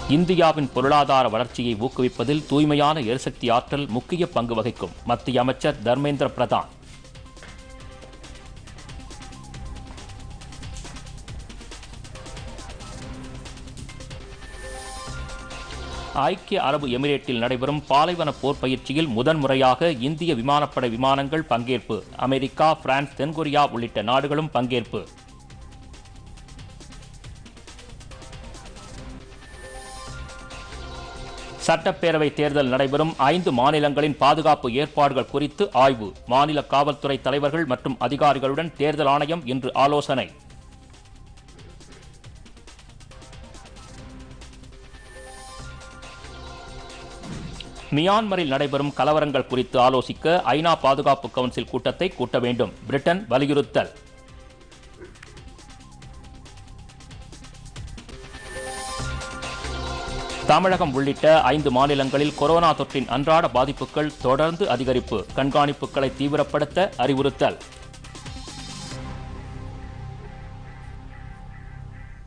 இந்தியாவின் பொருளாதார வளர்ச்சியை ஊக்குவிப்பதில் தூய்மையான எரிசக்தி ஆற்றல் முக்கிய பங்கு வகிக்கும் மத்திய அமைச்சர் தர்மேந்திர பிரதான் ஐக்கிய அரபு எமிரேட்டில் நடைபெறும் பாலைவன போர் பயிற்சியில் முதன்முறையாக இந்திய விமானப்படை விமானங்கள் பங்கேற்பு அமெரிக்கா பிரான்ஸ் தென்கொரியா உள்ளிட்ட நாடுகளும் பங்கேற்பு சட்டப்பேரவை தேர்தல் நடைபெறும் ஐந்து மாநிலங்களின் பாதுகாப்பு ஏற்பாடுகள் குறித்து ஆய்வு மாநில காவல்துறை தலைவர்கள் மற்றும் அதிகாரிகளுடன் தேர்தல் ஆணையம் இன்று ஆலோசனை மியான்மரில் நடைபெறும் கலவரங்கள் குறித்து ஆலோசிக்க ஐநா பாதுகாப்பு கவுன்சில் கூட்டத்தை கூட்ட வேண்டும் பிரிட்டன் வலியுறுத்தல் தமிழகம் உள்ளிட்ட ஐந்து மாநிலங்களில் கொரோனா தொற்றின் அன்றாட பாதிப்புகள் தொடர்ந்து அதிகரிப்பு கண்காணிப்புகளை தீவிரப்படுத்த அறிவுறுத்தல்